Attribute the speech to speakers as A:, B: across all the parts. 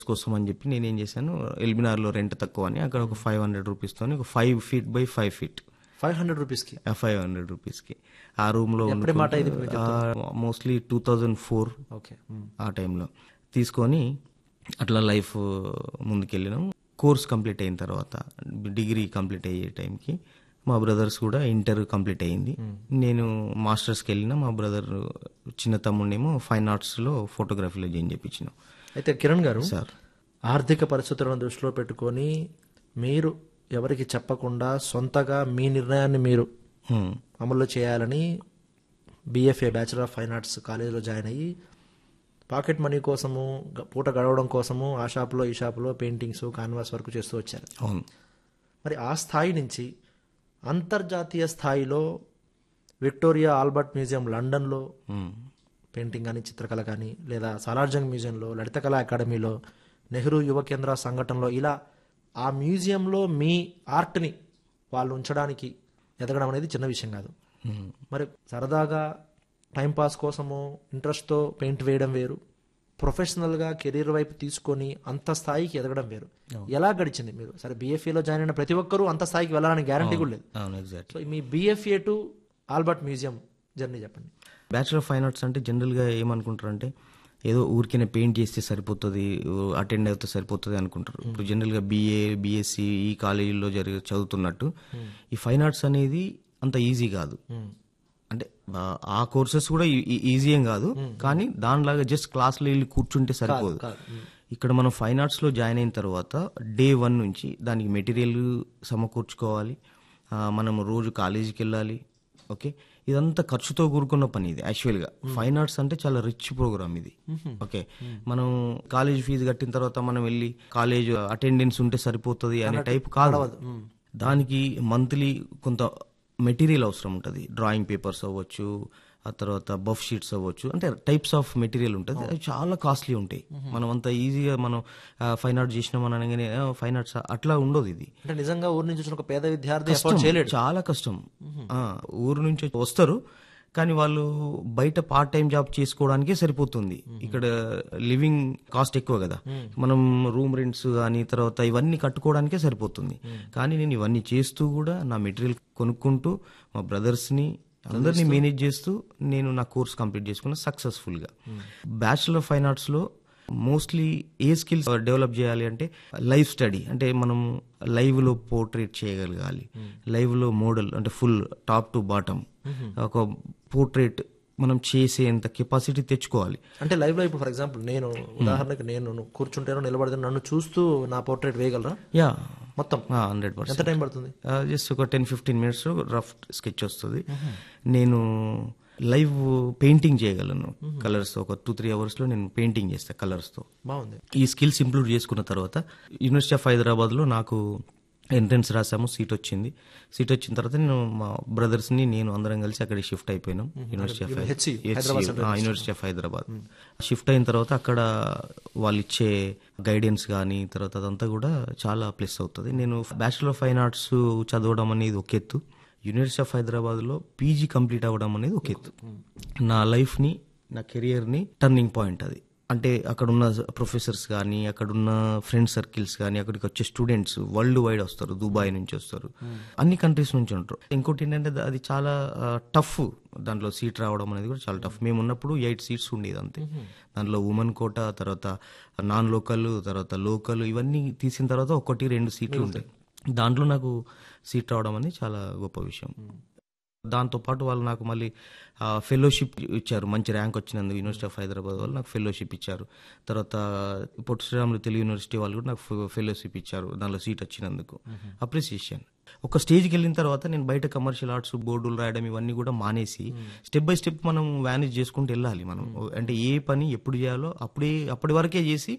A: కోసం అని చెప్పి నేను ఏం చేశాను ఎల్బినార్లో రెంట్ తక్కువ అని అక్కడ ఒక ఫైవ్ హండ్రెడ్ రూపీస్తో ఒక five feet by five feet
B: five hundred రూపీస్కి
A: ఫైవ్ హండ్రెడ్ రూపీస్కి ఆ రూమ్లో
B: ఎప్పటి మాట ఇది మీరు
A: mostly two thousand four
B: okay
A: ఆ టైంలో తీసుకొని అట్లా లైఫ్ ముందుకెళ్ళినాం కోర్స్ కంప్లీట్ అయిన తర్వాత డిగ్రీ కంప్లీట్ అయ్యే టైంకి మా బ్రదర్స్ కూడా ఇంటర్ కంప్లీట్ అయ్యింది నేను మాస్టర్స్కి వెళ్ళిన మా బ్రదర్ చిన్న తమ్ముడేమో ఫైన్ ఆర్ట్స్లో ఫోటోగ్రఫీలో జాయిన్ చేయించినాం
B: అయితే కిరణ్ గారు
A: సార్
B: ఆర్థిక పరిస్థితులను దృష్టిలో పెట్టుకొని మీరు ఎవరికి చెప్పకుండా సొంతగా మీ నిర్ణయాన్ని మీరు
A: హ్మ్.
B: అమలు చేయాలని BFA bachelor of fine arts కాలేజీలో జాయిన్ అయ్యి పాకెట్ మనీ కోసము గ- పూట గడవడం కోసము ఆ షాపులో ఈ షాపులో పెయింటింగ్స్ కాన్వాస్ వర్క్ చేస్తూ వచ్చారు
A: అవును
B: మరి ఆ స్థాయి నుంచి అంతర్జాతీయ స్థాయిలో విక్టోరియా ఆల్బర్ట్ మ్యూజియం లండన్లో
A: హ్మ్.
B: పెయింటింగ్ కానీ చిత్రకళ కానీ లేదా సాలార్జంగ్ మ్యూజియంలో లలిత కళా అకాడమీలో నెహ్రూ యువ కేంద్ర సంఘటనలో ఇలా ఆ మ్యూజియంలో మీ ఆర్ట్ని వాళ్ళు ఉంచడానికి ఎదగడం అనేది చిన్న విషయం కాదు
A: హ్మ్.
B: మరి సరదాగా టైంపాస్ కోసము ఇంట్రెస్ట్తో పెయింట్ వేయడం వేరు ప్రొఫెషనల్గా కెరీర్ వైపు తీసుకొని అంత స్థాయికి ఎదగడం వేరు ఎలా గడిచింది మీరు సరే బీఎఫ్ఏలో జాయిన్ అయిన ప్రతి ఒక్కరూ అంత స్థాయికి వెళ్ళాలని గ్యారంటీ కూడా లేదు
A: అవును ఎగ్జాక్ట్
B: సో మీ BFA to Albert museum journey చెప్పండి
A: బ్యాచులర్ ఆఫ్ ఫైన్ ఆర్ట్స్ అంటే జనరల్గా ఏమనుకుంటారంటే ఏదో ఊరికనే పెయింట్ చేస్తే సరిపోతుంది అటెండ్ అయితే సరిపోతుంది అనుకుంటారు ఇప్పుడు జనరల్గా బీఏ బీఎస్సీ ఈ కాలేజీల్లో జరిగే చదువుతున్నట్టు ఈ ఫైన్ ఆర్ట్స్ అనేది అంత ఈజీ కాదు అంటే ఆ- ఆ కోర్సెస్ కూడా ఈ- ఈ- ఈజీ ఏం కాదు కానీ దానిలాగా జస్ట్ క్లాస్లో వెళ్ళి కూర్చుంటే సరిపోదు
B: కాదు.
A: ఇక్కడ మనం ఫైన్ ఆర్ట్స్లో జాయిన్ అయిన తర్వాత డే వన్ నుంచి దానికి మెటీరియల్ సమకూర్చుకోవాలి ఆ, మనం రోజు కాలేజీకి వెళ్ళాలి ఓకే ఇదంతా ఖర్చుతో కూడుకున్న పని ఇది యాక్చువల్గా ఫైన్ ఆర్ట్స్ అంటే చాలా రిచ్ ప్రోగ్రామ్ ఇది ఓకే మనం కాలేజ్ ఫీజు కట్టిన తర్వాత మనం వెళ్ళి కాలేజ్ అటెండెన్స్ ఉంటే సరిపోతుంది అనే టైప్ కాదు దానికి మంత్లీ కొంత మెటీరియల్ అవసరం ఉంటుంది డ్రాయింగ్ పేపర్స్ అవ్వచ్చు ఆ తర్వాత బఫ్ షీట్స్ అవ్వచ్చు అంటే టైప్స్ ఆఫ్ మెటీరియల్ ఉంటుంది అవి చాలా కాస్ట్లీ ఉంటాయి మనం అంత ఈజీగా మనం ఫైన్ ఆర్ట్ చేసినాం అని అనగానే ఫైన్ ఆర్ట్స్ అట్లా ఉండదు ఇది
B: అంటే నిజంగా ఊరి నుంచి వచ్చిన ఒక పేద విద్యార్థి ఎఫోర్డ్ చేయలేడు
A: చాలా కష్టం ఆ, ఊరు నుంచి వస్తారు కానీ వాళ్ళు బయట పార్ట్ టైం జాబ్ చేసుకోవడానికే సరిపోతుంది ఇక్కడ లివింగ్ కాస్ట్ ఎక్కువ కదా మనం రూమ్ రెంట్స్ కానీ తర్వాత ఇవన్నీ కట్టుకోవడానికే సరిపోతుంది కానీ నేను ఇవన్నీ చేస్తూ కూడా నా మెటీరియల్ కొనుక్కుంటూ మా బ్రదర్స్ని అందరినీ మేనేజ్ చేస్తూ నేను నా కోర్స్ కంప్లీట్ చేసుకున్న సక్సెస్ఫుల్గా బ్యాచులర్ ఫైన్ ఆర్ట్స్లో మోస్ట్లీ ఏ స్కిల్స్ డెవలప్ చేయాలి అంటే లైవ్ స్టడీ అంటే మనం లైవ్లో పోర్ట్రేట్ చేయగలగాలి లైవ్లో మోడల్ అంటే ఫుల్ టాప్ టు బాటమ్ ఒక పోర్ట్రేట్ మనం చేసేంత కెపాసిటీ తెచ్చుకోవాలి
B: అంటే లైవ్ లో ఇప్పుడు ఫర్ ఎగ్జాంపుల్ నేను ఉదాహరణకి నేను కూర్చుంటేనో నిలబడితే నన్ను చూస్తూ నా పోర్ట్రేట్ వేయగలరా
A: యా
B: మొత్తం
A: హండ్రెడ్ పర్సెంట్
B: ఎంత టైం పడుతుంది
A: జస్ట్ ఒక ten fifteen minutes rough sketch వస్తుంది నేను లైవ్ పెయింటింగ్ చేయగలను కలర్స్ ఒక టూ త్రీ అవర్స్లో నేను పెయింటింగ్ చేస్తాను కలర్స్తో
B: బాగుంది
A: ఈ స్కిల్స్ ఇంప్రూవ్ చేసుకున్న తర్వాత యూనివర్సిటీ ఆఫ్ హైదరాబాద్లో నాకు ఎంట్రన్స్ రాసాము సీట్ వచ్చింది సీట్ వచ్చిన తర్వాత నేను మా బ్రదర్స్ని నేను అందరం కలిసి అక్కడికి షిఫ్ట్ అయిపోయినాం university of
B: HCU,
A: university of Hyderabad shift అయిన తర్వాత అక్కడ వాళ్ళు ఇచ్చే గైడెన్స్ కానీ తర్వాత అదంతా కూడా చాలా ప్లస్ అవుతుంది నేను బ్యాచులర్ ఆఫ్ ఫైన్ ఆర్ట్స్ చదవడం అనేది ఒక ఎత్తు యూనివర్సిటీ ఆఫ్ హైదరాబాద్లో పీజీ కంప్లీట్ అవ్వడం అనేది ఒక ఎత్తు నా లైఫ్ని నా కెరియర్ని టర్నింగ్ పాయింట్ అది అంటే అక్కడ ఉన్న ప్రొఫెసర్స్ కానీ అక్కడ ఉన్న ఫ్రెండ్ సర్కిల్స్ కానీ అక్కడికి వచ్చే స్టూడెంట్స్ వరల్డ్ వైడ్ వస్తారు దుబాయ్ నుంచి వస్తారు అన్ని కంట్రీస్ నుంచి ఉంటారు ఇంకోటి ఏంటంటే అది చాలా టఫ్ దాంట్లో సీట్ రావడం అనేది కూడా చాలా టఫ్ మేము ఉన్నప్పుడు ఎయిట్ సీట్స్ ఉండేది అంతే దాంట్లో ఉమెన్ కోట తర్వాత నాన్ లోకల్ తర్వాత లోకల్ ఇవన్నీ తీసిన తర్వాత ఒకటి రెండు సీట్లు ఉంటాయి దాంట్లో నాకు సీట్ రావడం అనేది చాలా గొప్ప విషయం దాంతో పాటు వాళ్ళు నాకు మళ్ళీ ఫెలోషిప్ ఇచ్చారు మంచి ర్యాంక్ వచ్చినందుకు యూనివర్సిటీ ఆఫ్ హైదరాబాద్ వాళ్ళు నాకు ఫెలోషిప్ ఇచ్చారు తర్వాత పొట్టి శ్రీరాములు తెలుగు యూనివర్సిటీ వాళ్ళు కూడా నాకు ఫెలోషిప్ ఇచ్చారు దానిలో సీట్ వచ్చినందుకు అప్రిసియేషన్ ఒక స్టేజ్కి వెళ్ళిన తర్వాత నేను బయట కమర్షియల్ ఆర్ట్స్ బోర్డులు రాయడం ఇవన్నీ కూడా మానేసి స్టెప్ బై స్టెప్ మనం మేనేజ్ చేసుకుంటూ వెళ్ళాలి మనం అంటే ఏ పని ఎప్పుడు చేయాలో అప్పుడే అప్పటి వరకే చేసి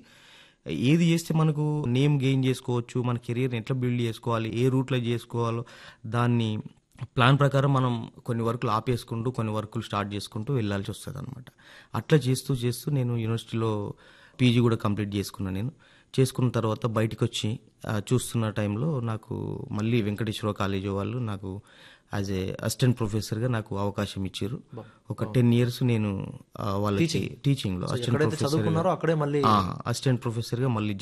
A: ఏది చేస్తే మనకు నేమ్ గెయిన్ చేసుకోవచ్చు మన కెరీర్ని ఎట్లా బిల్డ్ చేసుకోవాలి ఏ రూట్లో చేసుకోవాలో దాన్ని ప్లాన్ ప్రకారం మనం కొన్ని వర్కులు ఆపేసుకుంటూ కొన్ని వర్కులు స్టార్ట్ చేసుకుంటూ వెళ్ళాల్సి వస్తుంది అనమాట అట్లా చేస్తూ చేస్తూ నేను యూనివర్సిటీలో పీజీ కూడా కంప్లీట్ చేసుకున్నాను నేను చేసుకున్న తర్వాత బయటకు వచ్చి ఆ, చూస్తున్న టైంలో నాకు మళ్ళీ వెంకటేశ్వర కాలేజీ వాళ్ళు నాకు యాజ్ ఏ అసిస్టెంట్ ప్రొఫెసర్గా నాకు అవకాశం ఇచ్చారు ఒక టెన్ ఇయర్స్ నేను ఆ, వాళ్ళకి టీచింగ్లో అసిస్టెంట్
B: ఎక్కడైతే చదువుకున్నారో అక్కడే మళ్ళీ
A: అసిస్టెంట్ ప్రొఫెసర్గా మళ్ళీ